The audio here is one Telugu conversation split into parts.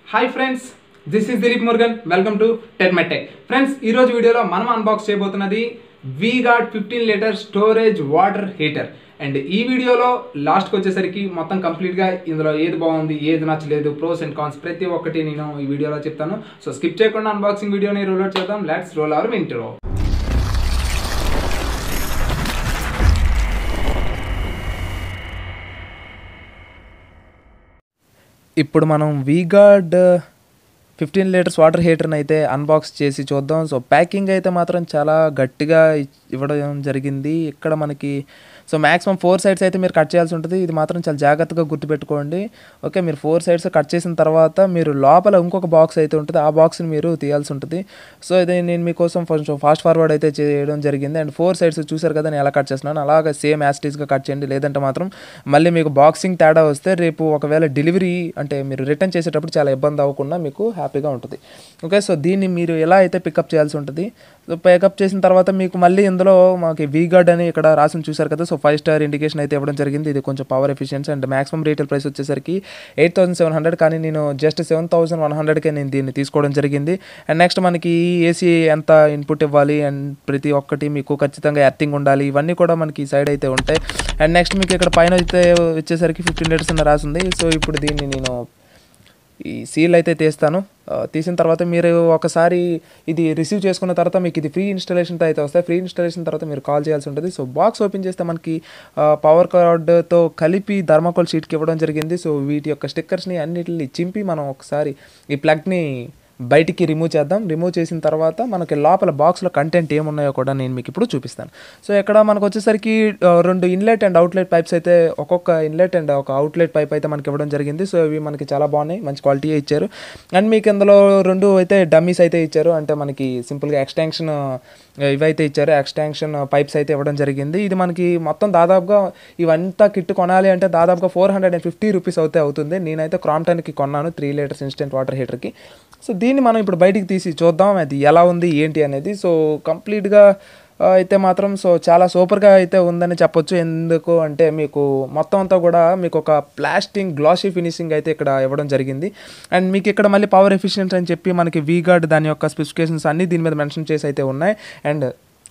hi friends this is Dilip Murugan welcome to Techmetech friends ఈరోజు వీడియోలో మనం అన్బాక్స్ చేయబోతున్నది VGuard fifteen litre storage water heater and ఈ వీడియోలో లాస్ట్కి వచ్చేసరికి మొత్తం కంప్లీట్గా ఇందులో ఏది బాగుంది ఏది నచ్చలేదు ప్రోస్ అండ్ కాన్స్ ప్రతి ఒక్కటి నేను ఈ వీడియోలో చెప్తాను సో స్కిప్ చేయకుండా అన్బాక్సింగ్ వీడియోని రోల్ అవుట్ చేద్దాం లెట్స్ రోల్ అవర్ ఇంటర్లో ఇప్పుడు మనం వీగార్డ్ ఫిఫ్టీన్ లీటర్స్ వాటర్ హీటర్ని అయితే అన్బాక్స్ చేసి చూద్దాం సో ప్యాకింగ్ అయితే మాత్రం చాలా గట్టిగా ఇ- ఇవ్వడం జరిగింది ఇక్కడ మనకి సో మ్యాక్సిమం ఫోర్ సైడ్స్ అయితే మీరు కట్ చేయాల్సి ఉంటుంది ఇది మాత్రం చాలా జాగ్రత్తగా గుర్తుపెట్టుకోండి ఓకే మీరు ఫోర్ సైడ్స్ కట్ చేసిన తర్వాత మీరు లోపల ఇంకొక బాక్స్ అయితే ఉంటుంది ఆ బాక్స్ని మీరు తీయాల్సి ఉంటుంది సో ఇది నేను మీకోసం కొంచెం ఫాస్ట్ ఫార్వర్డ్ అయితే చేయడం జరిగింది అండ్ ఫోర్ సైడ్స్ చూసారు కదా నేను ఎలా కట్ చేస్తున్నాను అలాగే సేమ్ యాస్టీస్గా కట్ చేయండి లేదంటే మాత్రం మళ్ళీ మీకు బాక్సింగ్ తేడా వస్తే రేపు ఒకవేళ డెలివరీ అంటే మీరు రిటర్న్ చేసేటప్పుడు చాలా ఇబ్బంది అవ్వకుండా మీకు హ్యాపీగా ఉంటుంది ఓకే సో దీన్ని మీరు ఎలా అయితే పికప్ చేయాల్సి ఉంటుంది సో పికప్ చేసిన తర్వాత మీకు మళ్ళీ ఇందులో మాకు వీగార్డ్ అని ఇక్కడ రాసి చూసారు కదా సో ఫైవ్ స్టార్ ఇండికేషన్ అయితే ఇవ్వడం జరిగింది ఇది కొంచెం power efficiency and maximum retail price వచ్చేసరికి ఎయిట్ థౌసండ్ సెవెన్ హండ్రెడ్ కానీ నేను జస్ట్ సెవెన్ థౌసండ్ వన్ హండ్రెడ్కే నేను దీన్ని తీసుకోవడం జరిగింది అండ్ నెక్స్ట్ మనకి ఏసీ ఎంత ఇన్పుట్ ఇవ్వాలి అండ్ ప్రతి ఒక్కటి మీకు ఖచ్చితంగా ఎర్తింగ్ ఉండాలి ఇవన్నీ కూడా మనకి ఈ సైడ్ అయితే ఉంటాయి అండ్ నెక్స్ట్ మీకు ఇక్కడ పైన అయితే వచ్చేసరికి ఫిఫ్టీన్ లీటర్స్ అని రాసింది సో ఇప్పుడు దీన్ని నేను ఈ సీల్ అయితే తీస్తాను ఆ, తీసిన తర్వాత మీరు ఒకసారి ఇది రిసీవ్ చేసుకున్న తర్వాత మీకు ఇది ఫ్రీ ఇన్స్టాలేషన్తో అయితే వస్తాయి ఫ్రీ ఇన్స్టాలేషన్ తర్వాత మీరు కాల్ చేయాల్సి ఉంటుంది సో బాక్స్ ఓపెన్ చేస్తే మనకి పవర్ కార్డ్తో కలిపి ధర్మాకోల్ షీట్కి ఇవ్వడం జరిగింది సో వీటి యొక్క స్టిక్కర్స్ని అన్నిటిని చింపి మనం ఒకసారి ఈ ప్లగ్ని బయటికి రిమూవ్ చేద్దాం రిమూవ్ చేసిన తర్వాత మనకి లోపల బాక్స్లో కంటెంట్ ఏమున్నాయో కూడా నేను మీకు ఇప్పుడు చూపిస్తాను సో ఇక్కడ మనకు వచ్చేసరికి ఆ, రెండు ఇన్లెట్ అండ్ అవుట్లెట్ పైప్స్ అయితే ఒక్కొక్క ఇన్లెట్ అండ్ ఒక అవుట్లెట్ పైప్ అయితే మనకి ఇవ్వడం జరిగింది సో ఇవి మనకి చాలా బాగున్నాయి మంచి క్వాలిటీ ఇచ్చారు అండ్ మీకు ఇందులో రెండు అయితే డమ్మీస్ అయితే ఇచ్చారు అంటే మనకి సింపుల్గా ఎక్స్టెన్షన్ ఇవైతే ఇచ్చారు ఎక్స్టెన్షన్ పైప్స్ అయితే ఇవ్వడం జరిగింది ఇది మనకి మొత్తం దాదాపుగా ఇవంతా కిట్ కొనాలి అంటే దాదాపుగా four hundred and fifty rupees అయితే అవుతుంది నేనైతే క్రాంప్టన్కి కొన్నాను త్రీ లీటర్స్ ఇన్స్టెంట్ వాటర్ హీటర్కి సో దీన్ని మనం ఇప్పుడు బయటికి తీసి చూద్దాం అది ఎలా ఉంది ఏంటి అనేది సో కంప్లీట్గా ఆ, అయితే మాత్రం సో చాలా సూపర్గా అయితే ఉందని చెప్పొచ్చు ఎందుకు అంటే మీకు మొత్తం అంతా కూడా మీకు ఒక ప్లాస్టింగ్ గ్లాసీ ఫినిషింగ్ అయితే ఇక్కడ ఇవ్వడం జరిగింది అండ్ మీకు ఇక్కడ మళ్ళీ పవర్ ఎఫిషియన్స్ అని చెప్పి మనకి వీగార్డ్ దాని యొక్క స్పెసిఫికేషన్స్ అన్నీ దీని మీద మెన్షన్ చేసి అయితే ఉన్నాయి అండ్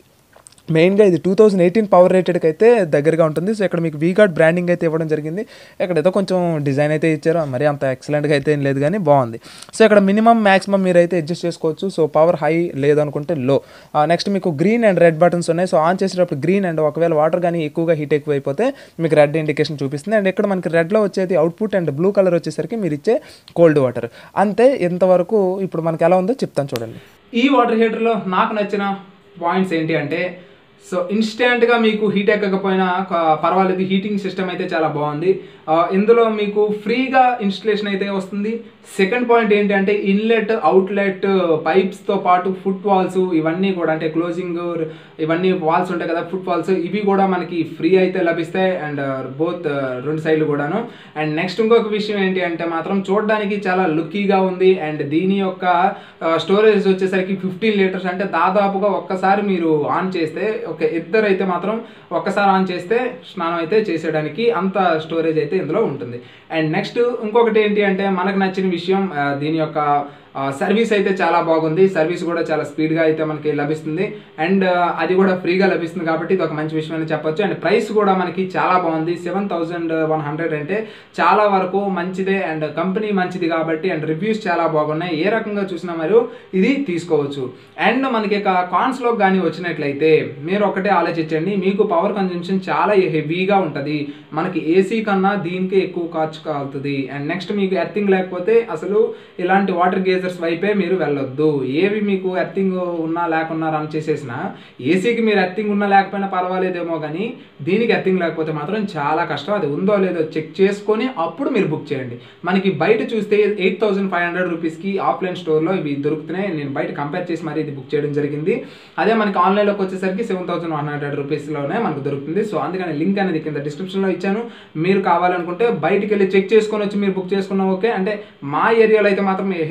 మెయిన్గా ఇది టూ థౌసండ్ ఎయిటీన్ పవర్ రేటెడ్కి అయితే దగ్గరగా ఉంటుంది సో ఇక్కడ మీకు వీగార్డ్ బ్రాండింగ్ అయితే ఇవ్వడం జరిగింది ఇక్కడ ఏదో కొంచెం డిజైన్ అయితే ఇచ్చారు మరి అంత ఎక్సలెంట్గా అయితే ఏం లేదు కానీ బాగుంది సో ఇక్కడ మినిమం మ్యాక్సిమం మీరు అయితే అడ్జస్ట్ చేసుకోవచ్చు సో పవర్ హై లేదనుకుంటే లో నెక్స్ట్ మీకు గ్రీన్ అండ్ రెడ్ బటన్స్ ఉన్నాయి సో ఆన్ చేసేటప్పుడు గ్రీన్ అండ్ ఒకవేళ వాటర్ కానీ ఎక్కువగా హీట్ ఎక్కువ అయిపోతే మీకు రెడ్ ఇండికేషన్ చూపిస్తుంది అండ్ ఇక్కడ మనకి రెడ్లో వచ్చేది అవుట్పుట్ అండ్ బ్లూ కలర్ వచ్చేసరికి మీరు ఇచ్చే కోల్డ్ వాటర్ అంతే ఇంతవరకు ఇప్పుడు మనకి ఎలా ఉందో చెప్తాను చూడండి ఈ వాటర్ హీటర్లో నాకు నచ్చిన పాయింట్స్ ఏంటి అంటే సో ఇన్స్టెంట్గా మీకు హీట్ ఎక్కకపోయినా క- పర్వాలేదు హీటింగ్ సిస్టమ్ అయితే చాలా బాగుంది ఆ, ఇందులో మీకు ఫ్రీగా ఇన్స్టలేషన్ అయితే వస్తుంది సెకండ్ పాయింట్ ఏంటి అంటే ఇన్లెట్ అవుట్లెట్ పైప్స్తో పాటు ఫుట్ వాల్స్ ఇవన్నీ కూడా అంటే క్లోజింగ్ ఇవన్నీ వాల్స్ ఉంటాయి కదా ఫుట్ వాల్స్ ఇవి కూడా మనకి ఫ్రీ అయితే లభిస్తాయి అండ్ బోత్ రెండు సైడ్లు కూడాను అండ్ నెక్స్ట్ ఇంకొక విషయం ఏంటి అంటే మాత్రం చూడడానికి చాలా లుక్కీగా ఉంది అండ్ దీని యొక్క స్టోరేజ్ వచ్చేసరికి ఫిఫ్టీన్ లీటర్స్ అంటే దాదాపుగా ఒక్కసారి మీరు ఆన్ చేస్తే ఒక ఇద్దరు అయితే మాత్రం ఒక్కసారి ఆన్ చేస్తే స్నానం అయితే చేసేయడానికి అంత స్టోరేజ్ అయితే ఇందులో ఉంటుంది అండ్ నెక్స్ట్ ఇంకొకటి ఏంటి అంటే మనకు నచ్చిన విషయం ఆ, దీని యొక్క సర్వీస్ అయితే చాలా బాగుంది సర్వీస్ కూడా చాలా స్పీడ్గా అయితే మనకి లభిస్తుంది అండ్ అది కూడా ఫ్రీగా లభిస్తుంది కాబట్టి ఇది ఒక మంచి విషయం అని చెప్పొచ్చు అండ్ ప్రైస్ కూడా మనకి చాలా బాగుంది సెవెన్ థౌజండ్ వన్ హండ్రెడ్ అంటే చాలా వరకు మంచిదే అండ్ కంపెనీ మంచిది కాబట్టి అండ్ రివ్యూస్ చాలా బాగున్నాయి ఏ రకంగా చూసినా మీరు ఇది తీసుకోవచ్చు అండ్ మనకి ఇక కాన్స్లో కానీ వచ్చినట్లయితే మీరు ఒకటే ఆలోచించండి మీకు పవర్ కన్జంప్షన్ చాలా హెవీగా ఉంటుంది మనకి ఏసీ కన్నా దీనికి ఎక్కువ ఖర్చు కాలుతుంది అండ్ నెక్స్ట్ మీకు ఎర్తింగ్ లేకపోతే అసలు ఇలాంటి వాటర్ గేజర్స్ వైపే మీరు వెళ్ళొద్దు ఏవి మీకు ఎర్తింగ్ ఉన్నా లేకున్నా రన్ చేసేసినా ఏసీకి మీరు ఎర్తింగ్ ఉన్నా లేకపోయినా పర్వాలేదేమో కానీ దీనికి ఎర్తింగ్ లేకపోతే మాత్రం చాలా కష్టం అది ఉందో లేదో చెక్ చేసుకొని అప్పుడు మీరు బుక్ చేయండి మనకి బయట చూస్తే ఎయిట్ థౌసండ్ ఫైవ్ హండ్రెడ్ రూపీస్కి ఆఫ్లైన్ స్టోర్లో ఇవి దొరుకుతున్నాయి నేను బయట కంపేర్ చేసి మరీ ఇది బుక్ చేయడం జరిగింది అదే మనకి ఆన్లైన్లోకి వచ్చేసరికి సెవెన్ థౌసండ్ వన్ హండ్రెడ్ రూపీస్లోనే మనకు దొరుకుతుంది సో అందుకని లింక్ అనేది కింద డిస్క్రిప్షన్లో ఇచ్చాను మీరు కావాలనుకుంటే బయటికి వెళ్ళి చెక్ చేసుకొని వచ్చి మీరు బుక్ చేసుకున్నా ఓకే అంటే మా ఏరియాలో అయితే మాత్రం హెవీగా ఉన్నాయి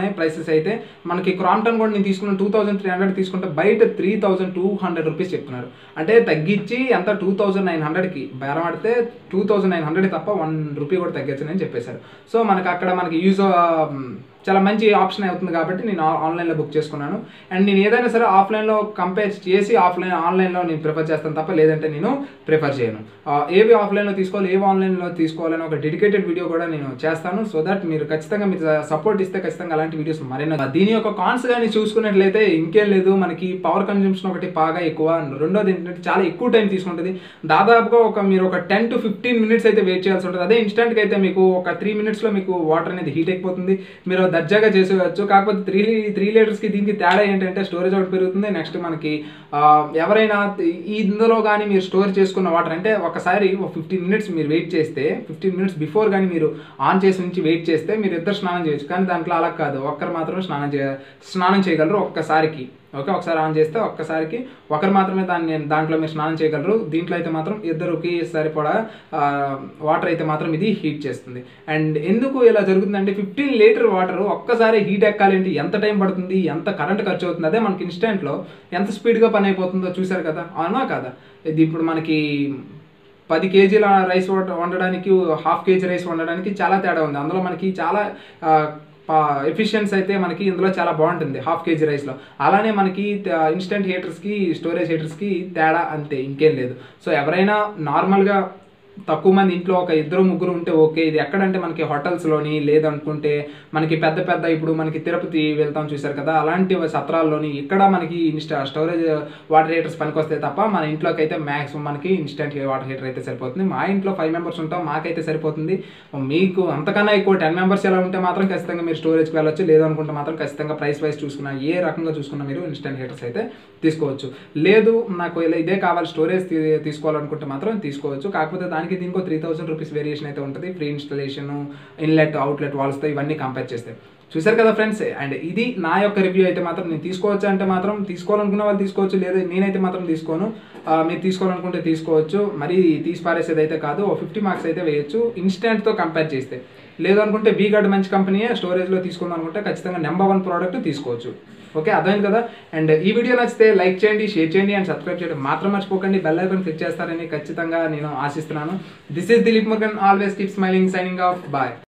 ఉన్నాయి ప్రైసెస్ అయితే మనకి క్రాంప్టన్ కూడా నేను తీసుకున్న టూ థౌసండ్ త్రీ హండ్రెడ్ తీసుకుంటే బయట three thousand two hundred rupees చెప్తున్నారు అంటే తగ్గించి ఎంత టూ థౌసండ్ నైన్ హండ్రెడ్కి బేరం ఆడితే టూ థౌసండ్ నైన్ హండ్రెడ్ తప్ప వన్ రూపీ కూడా తగ్గించని చెప్పేశారు సో మనకి అక్కడ మనకి యూజ్ చాలా మంచి ఆప్షన్ అవుతుంది కాబట్టి నేను ఆ- ఆన్లైన్లో బుక్ చేసుకున్నాను అండ్ నేను ఏదైనా సరే ఆఫ్లైన్లో కంపేర్ చేసి ఆఫ్లైన్ ఆన్లైన్లో నేను ప్రిఫర్ చేస్తాను తప్ప లేదంటే నేను ప్రిఫర్ చేయను ఆ, ఏవి ఆఫ్లైన్లో తీసుకోవాలి ఏవి ఆన్లైన్లో తీసుకోవాలని ఒక డెడికేటెడ్ వీడియో కూడా నేను చేస్తాను సో దట్ మీరు ఖచ్చితంగా మీరు సపోర్ట్ ఇస్తే ఖచ్చితంగా అలాంటి వీడియోస్ మరెన్నో దీని యొక్క కాన్స్ కానీ చూసుకున్నట్లయితే ఇంకేం లేదు మనకి పవర్ కన్జంప్షన్ ఒకటి బాగా ఎక్కువ రెండోది ఏంటంటే చాలా ఎక్కువ టైం తీసుకుంటుంది దాదాపుగా ఒక మీరు ఒక టెన్ టు ఫిఫ్టీన్ మినిట్స్ అయితే వెయిట్ చేయాల్సి ఉంటుంది అదే ఇన్స్టెంట్గా అయితే మీకు ఒక త్రీ మినిట్స్లో మీకు వాటర్ అనేది హీట్ అయిపోతుంది మీరు దర్జాగా చేసేయచ్చు కాకపోతే త్రీ త్రీ లీటర్స్కి దీనికి తేడా ఏంటంటే స్టోరేజ్ ఒకటి పెరుగుతుంది నెక్స్ట్ మనకి ఆ, ఎవరైనా ఈ ఇందులో కానీ మీరు స్టోర్ చేసుకున్న వాటర్ అంటే ఒకసారి ఫిఫ్టీన్ మినిట్స్ మీరు వెయిట్ చేస్తే ఫిఫ్టీన్ మినిట్స్ బిఫోర్ కానీ మీరు ఆన్ చేసి ఉంచి వెయిట్ చేస్తే మీరు ఇద్దరు స్నానం చేయొచ్చు కానీ దాంట్లో అలా కాదు ఒక్కరు మాత్రమే స్నానం చేయ స్నానం చేయగలరు ఒక్కసారికి ఓకే ఒకసారి ఆన్ చేస్తే ఒక్కసారికి ఒకరు మాత్రమే దాన్ని దాంట్లో మీరు స్నానం చేయగలరు దీంట్లో అయితే మాత్రం ఇద్దరుకి సరిపడా వాటర్ అయితే మాత్రం ఇది హీట్ చేస్తుంది అండ్ ఎందుకు ఇలా జరుగుతుందంటే ఫిఫ్టీన్ లీటర్ వాటర్ ఒక్కసారి హీట్ ఎక్కాలంటే ఎంత టైం పడుతుంది ఎంత కరెంట్ ఖర్చు అవుతుంది అదే మనకి ఇన్స్టెంట్లో ఎంత స్పీడ్గా పని అయిపోతుందో చూసారు కదా అవునా కదా ఇది ఇప్పుడు మనకి పది కేజీల రైస్ వండ- వండడానికి హాఫ్ కేజీ రైస్ వండడానికి చాలా తేడా ఉంది అందులో మనకి చాలా ఎఫిషియన్స్ అయితే మనకి ఇందులో చాలా బాగుంటుంది హాఫ్ కేజీ రైస్లో అలానే మనకి ఇన్స్టెంట్ హీటర్స్కి స్టోరేజ్ హీటర్స్కి తేడా అంతే ఇంకేం లేదు సో ఎవరైనా నార్మల్గా తక్కువ మంది ఇంట్లో ఒక ఇద్దరు ముగ్గురు ఉంటే ఓకే ఇది ఎక్కడంటే మనకి హోటల్స్లోని లేదనుకుంటే మనకి పెద్ద పెద్ద ఇప్పుడు మనకి తిరుపతి వెళ్తాం చూసారు కదా అలాంటి సత్రాల్లోని ఇక్కడ మనకి ఇన్స్టా స్టోరేజ్ వాటర్ హీటర్స్ పనికొస్తాయి తప్ప మన ఇంట్లోకి అయితే మ్యాక్సిమం మనకి ఇన్స్టెంట్ వాటర్ హీటర్ అయితే సరిపోతుంది మా ఇంట్లో ఫైవ్ మెంబర్స్ ఉంటాం మాకైతే సరిపోతుంది మీకు అంతకన్నా ఎక్కువ టెన్ మెంబర్స్ ఎలా ఉంటే మాత్రం ఖచ్చితంగా మీరు స్టోరేజ్కి వెళ్ళొచ్చు లేదనుకుంటే మాత్రం ఖచ్చితంగా ప్రైస్ వైజ్ చూసుకున్నా ఏ రకంగా చూసుకున్నా మీరు ఇన్స్టెంట్ హీటర్స్ అయితే తీసుకోవచ్చు లేదు నాకు ఇలా ఇదే కావాలి స్టోరేజ్ తీ- తీసుకోవాలనుకుంటే మాత్రం తీసుకోవచ్చు కాకపోతే దానికి దీనికో త్రీ థౌసండ్ రూపీస్ వేరియేషన్ అయితే ఉంటుంది ఫ్రీ ఇన్స్టలేషన్ ఇన్లెట్ అవుట్లెట్ వాల్స్తో ఇవన్నీ కంపేర్ చేస్తే చూసారు కదా ఫ్రెండ్స్ అండ్ ఇది నా యొక్క రివ్యూ అయితే మాత్రం నేను తీసుకోవచ్చు అంటే మాత్రం తీసుకోవాలనుకున్న వాళ్ళు తీసుకోవచ్చు లేదా నేనైతే మాత్రం తీసుకోను ఆ, మీరు తీసుకోవాలనుకుంటే తీసుకోవచ్చు మరి తీసి పారేసేది అయితే కాదు ఓ ఫిఫ్టీ మార్క్స్ అయితే వేయచ్చు ఇన్స్టెంట్తో కంపేర్ చేస్తే లేదనుకుంటే బీ గార్డ్ మంచి కంపెనీయే స్టోరేజ్లో తీసుకుందాం అనుకుంటే ఖచ్చితంగా నెంబర్ వన్ ప్రోడక్ట్ తీసుకోవచ్చు ఓకే అర్థమైంది కదా అండ్ ఈ వీడియో నచ్చితే లైక్ చేయండి షేర్ చేయండి అండ్ సబ్స్క్రైబ్ చేయడం మాత్రం మర్చిపోకండి బెల్ ఐకాన్ క్లిక్ చేస్తారని ఖచ్చితంగా నేను ఆశిస్తున్నాను this is Dilip Murugan always keep smiling signing off bye